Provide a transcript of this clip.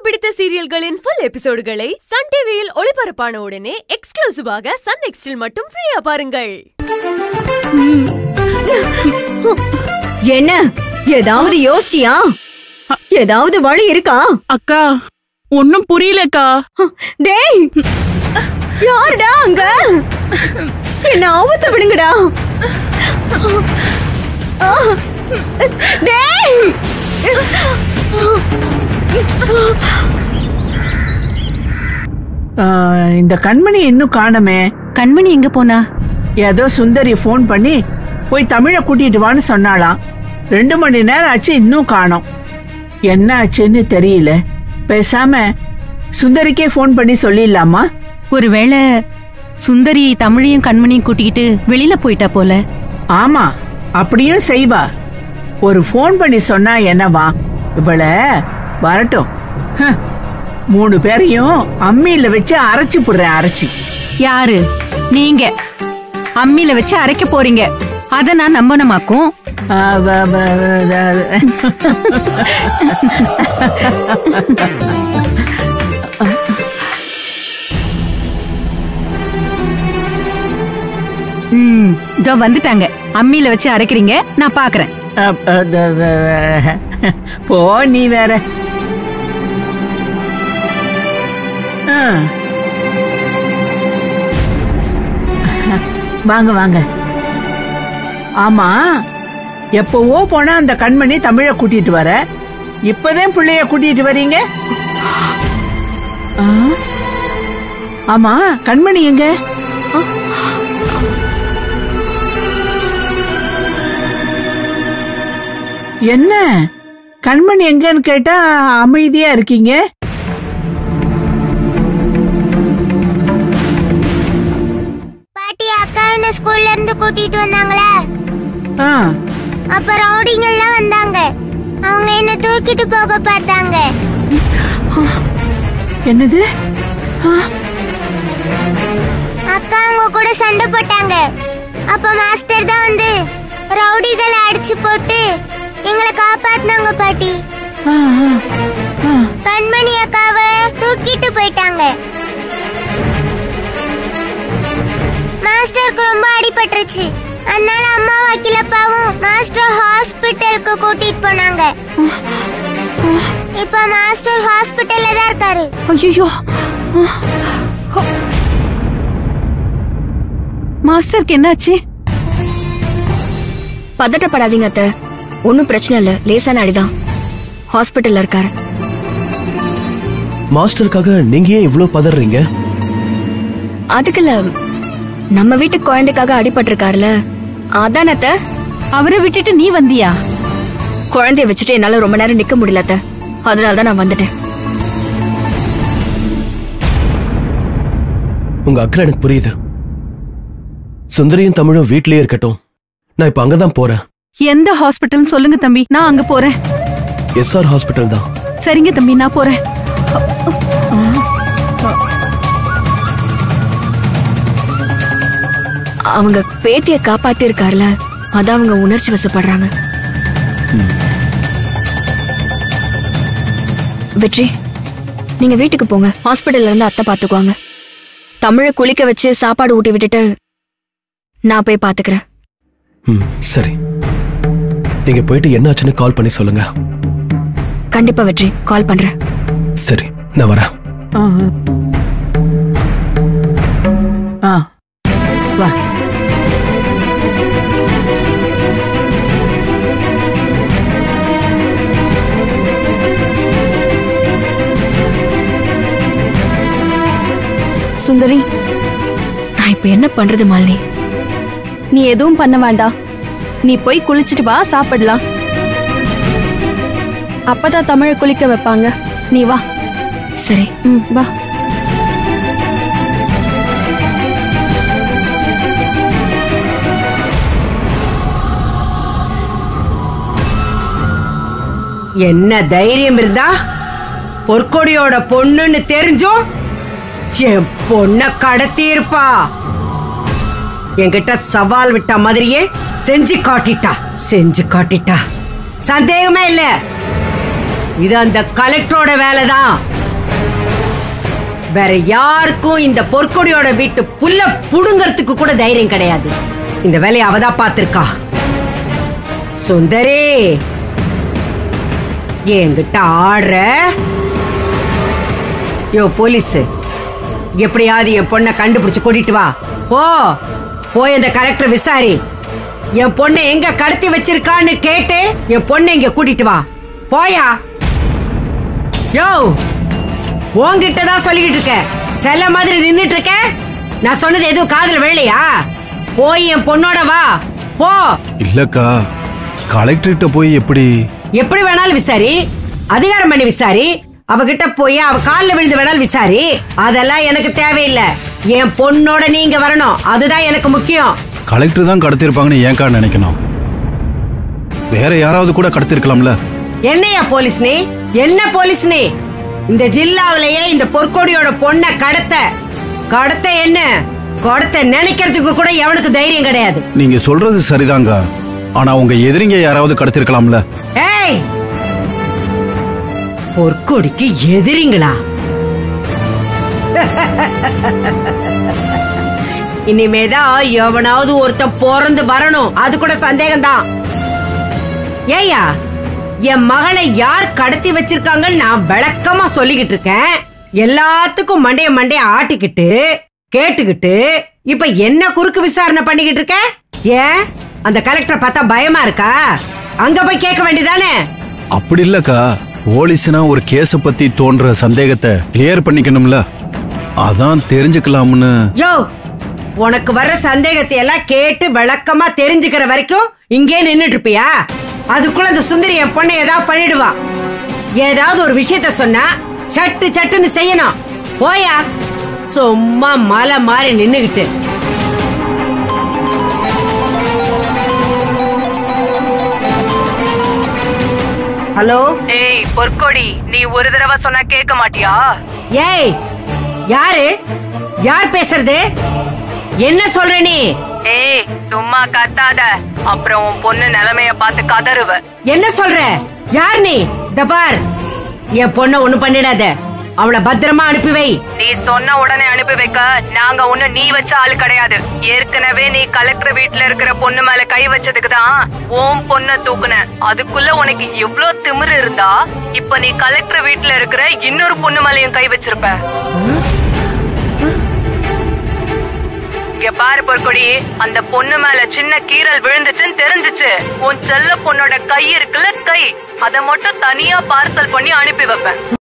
பிடித்த சீரியல்களின் full எபிசோடுகளை Sun டிவியில் ஒளிபரப்பான உடனே எக்ஸ்க்ளூசிவாக சன் நெக்ஸ்டில் மட்டும் ஃப்ரீயா பாருங்கள் என்ன ஏதாவது யோசியா ஏதாவது வழி இருக்கா அக்கா ஒன்னும் புரியலக்கா டேய் யாருடா அங்க என்ன ஆபத்து விடுங்கடா ஆ, டேய் ஆ, இந்த கண்மணி இன்னும் காணமே கண்மணி எங்க போனா ஏதோ சுந்தரி ஃபோன் பண்ணி போய் தமிழ கூட்டிட்டு வான்னு சொன்னாளாம் ரெண்டு மணி நேரம் ஆச்சு இன்னும் காணோம் என்ன ஆச்சுன்னு தெரியல பேசாம சுந்தரிக்கே ஃபோன் பண்ணி சொல்லிடலாமா ஒருவேளை சுந்தரி தமிழையும் கண்மணியும் கூட்டிக்கிட்டு வெளியில போயிட்டா போல ஆமா அப்படியும் செய்வா ஒரு ஃபோன் பண்ணி சொன்னா என்னவா இவள வரட்டும் ஹ், மூணு பேரையும் அம்மியில வச்சு அரைச்சு போடுறேன் அரைச்சி யாரு நீங்க அம்மியில வச்சு அரைக்க போறீங்க அத நான் நம்பணுமாக்கும் ஆ, வ- வ- வ- ம் இதோ வந்துட்டாங்க அம்மியில வச்சு அரைக்கிறீங்க நான் பாக்குறேன் அப், அது, வ- வ- போ நீ வேற ஆ. வாங்க வாங்க ஆமா எப்பவோ போனா அந்த கண்மணி தமிழ கூட்டிட்டு வர இப்பதான் பிள்ளைய கூட்டிட்டு வரீங்க ஆ? ஆமா கண்மணி எங்க என்ன கண்மணி எங்கன்னு கேட்டா அமைதியா இருக்கீங்க பாட்டி அக்கா என்ன ஸ்கூல்ல இருந்து கூட்டிட்டு வந்தாங்களே ஆ, அப்ப ரவுடிங்க எல்லாம் வந்தாங்க அவங்க என்ன தூக்கிட்டு போக பார்த்தாங்க என்னது அக்கா அவங்க கூட சண்டை போட்டாங்க அப்ப மாஸ்டர் தான் வந்து ரவுடிகளை அடிச்சு போட்டு எங்களை காப்பாத்துனாங்க பாட்டி ஆ, ஆ, ஆ. கண்மணி அக்காவை தூக்கிட்டு போயிட்டாங்க மாஸ்டருக்கு ரொம்ப அடிபட்டுருச்சு அதனால அம்மா வக்கீலப்பாவும் மாஸ்டர் ஹாஸ்பிட்டலுக்கு கூட்டிட்டு போனாங்க இப்ப மாஸ்டர் ஹாஸ்பிட்டல்ல தான் இருக்காரு ஐயோ மாஸ்டருக்கு என்னாச்சு பதட்டப்படாதீங்க அத்தை ஒன்றும் பிரச்சனை இல்லை லேசான அடிதான் ஹாஸ்பிட்டல்ல இருக்காரு மாஸ்டருக்காக நீங்க ஏன் இவ்ளோ பதறீங்க அதுக்கு இல்ல நம்ம வீட்டு குழந்தைக்காக அடிபட்டிருக்காருல அதான் அத்தை அவரை விட்டுட்டு நீ வந்தியா குழந்தைய வச்சுட்டு என்னால ரொம்ப நேரம் நிக்க முடியல அத்தை அதனால தான் நான் வந்துட்டேன் உங்க அக்கறை எனக்கு புரியுது சுந்தரியும் தமிழும் வீட்லயே இருக்கட்டும் நான் இப்ப அங்கதான் போறேன் எந்த ஹாஸ்பிட்டல்னு சொல்லுங்க தம்பி நான் அங்க போறேன் எஸ்ஆர் ஹாஸ்பிட்டல் தான் சரிங்க தம்பி நான் போறேன் அவங்க பேத்திய காப்பாத்தி இருக்காருல அதான் அவங்க உணர்ச்சி வசப்படுறாங்க வெற்றி நீங்க வீட்டுக்கு போங்க ஹாஸ்பிட்டல்ல இருந்து அத்தை பாத்துக்குவாங்க தமிழை குளிக்க வச்சு சாப்பாடு ஊட்டி விட்டுட்டு நான் போய் பாத்துக்கிறேன் ம் சரி நீங்க போயிட்டு என்னாச்சுன்னு கால் பண்ணி சொல்லுங்க கண்டிப்பா வெற்றி கால் பண்றேன் சரி நான் வரேன் ஆ, ஆ. ஆ, வா சுந்தரி நான் இப்ப என்ன பண்றது மாலினி நீ எதுவும் பண்ண வேண்டாம் நீ போய் குளிச்சிட்டு வா சாப்பிடலாம் அப்பதான் தமிழை குளிக்க வைப்பாங்க நீ வா சரி ம் வா என்ன தைரியம் இருந்தா பொற்கொடியோட பொண்ணுன்னு தெரிஞ்சும் என் பொண்ண கடத்தி இருப்பா என்கிட்ட சவால் விட்ட மாதிரியே செஞ்சு காட்டிட்டா செஞ்சு காட்டிட்டா சந்தேகமே இல்ல இது அந்த கலெக்டரோட வேலைதான் வேற யாருக்கும் இந்த பொற்கொடியோட வீட்டு புல்ல புடுங்கறதுக்கு கூட தைரியம் கிடையாது இந்த வேலையை அவதான் பார்த்திருக்கா சுந்தரி என்கிட்ட ஆடுற யோ போலீஸ் எப்படியாவது என் பொண்ணை கண்டுபிடிச்சு கூட்டிட்டு வா போ போய் அந்த கலெக்டர் விசாரி என் பொண்ணை எங்க கடத்தி வச்சிருக்கான்னு கேட்டு என் பொண்ணை இங்க கூட்டிட்டு வா போயா யோ உன்கிட்ட தான் சொல்லிக்கிட்டு இருக்க செல்ல மாதிரி நின்னுட்டு இருக்க நான் சொன்னது எதுவும் காதுல விழலையா போய் என் பொண்ணோட வா போ இல்லக்கா கலெக்டர்கிட்ட போய் எப்படி எப்படி வேணாலும் விசாரி அதிகாரம் பண்ணி விசாரி அவகிட்ட போய் அவ கால்ல விழுந்து வேணாலும் விசாரி அதெல்லாம் எனக்கு தேவையில்லை என் பொண்ணோட நீங்க வரணும் அதுதான் எனக்கு முக்கியம் கலெக்டர் தான் கடத்திருப்பாங்கன்னு ஏன்க்கா நினைக்கணும் வேற யாராவது கூட கடத்திருக்கலாம்ல என்னையா போலீஸ் நீ என்ன போலீஸ் நீ இந்த ஜில்லாவிலேயே இந்த பொற்கொடியோட பொண்ணை கடத்த கடத்த என்ன கடத்த நினைக்கிறதுக்கு கூட எவனுக்கு தைரியம் கிடையாது நீங்க சொல்றது சரிதாங்க ஆனா உங்க எதிரிங்க யாராவது கடத்திருக்கலாம்ல ஏய் பொற்கொடிக்கு எதிரிங்களா இனிமேதான் எவனாவது ஒருத்தன் பிறந்து வரணும் அது கூட சந்தேகம்தான் ஏய்யா என் மகளை யார் கடத்தி வச்சிருக்காங்கன்னு நான் விளக்கமா சொல்லிக்கிட்டு இருக்கேன் எல்லாத்துக்கும் மண்டைய மண்டைய ஆட்டிக்கிட்டு கேட்டுக்கிட்டு இப்ப என்ன குறுக்கு விசாரணை பண்ணிக்கிட்டு இருக்க ஏன் அந்த கலெக்டரை பார்த்தா பயமா இருக்கா அங்க போய் கேட்க வேண்டியதானே அப்படி இல்லக்கா போலீஸ்னா ஒரு கேஸ பத்தி தோன்ற சந்தேகத்தை கிளியர் பண்ணிக்கணும்ல அதான் தெரிஞ்சுக்கலாம்னு யோ உனக்கு வர்ற சந்தேகத்தை எல்லாம் கேட்டு விளக்கமா தெரிஞ்சுக்கிற வரைக்கும் இங்கே நின்னுட்டு இருப்பியா அதுக்குள்ள அந்த சுந்தரி என் பொண்ணை ஏதாவது பண்ணிடுவா ஏதாவது ஒரு விஷயத்த சொன்னா சட்டு சட்டுன்னு செய்யணும் போயா சும்மா மலை மாறி நின்னுகிட்டு ஹலோ ஏய் பொற்கொடி நீ ஒரு தடவை சொன்னா கேட்க மாட்டியா ஏய் யாரு யார் பேசுறது என்ன சொல்ற நீ ஏய் சும்மா கத்தாத அப்புறம் உன் பொண்ணு நிலைமைய பார்த்து கதறுவ என்ன சொல்ற யார் நீ இந்த பார் என் பொண்ண ஒண்ணு பண்ணிடாத அவளை பத்திரமா அனுப்பி வை நீ சொன்ன உடனே அனுப்பி வைக்க நாங்க ஒண்ணு நீ வச்ச ஆளு கிடையாது ஏற்கனவே நீ கலெக்டர் வீட்ல இருக்கிற பொண்ணு மேல கை வச்சதுக்கு தான் உன் பொண்ண தூக்குன அதுக்குள்ள உனக்கு எவ்ளோ திமிரு இருந்தா இப்ப நீ கலெக்டர் வீட்ல இருக்கிற இன்னொரு பொண்ணு மேலயும் கை வச்சிருப்ப இங்க பாரு பொற்கொடி அந்த பொண்ணு மேல சின்ன கீறல் விழுந்துச்சுன்னு தெரிஞ்சுச்சு உன் செல்ல பொண்ணோட கை இருக்குல்ல கை அத மட்டும் தனியா பார்சல் பண்ணி அனுப்பி வைப்பேன்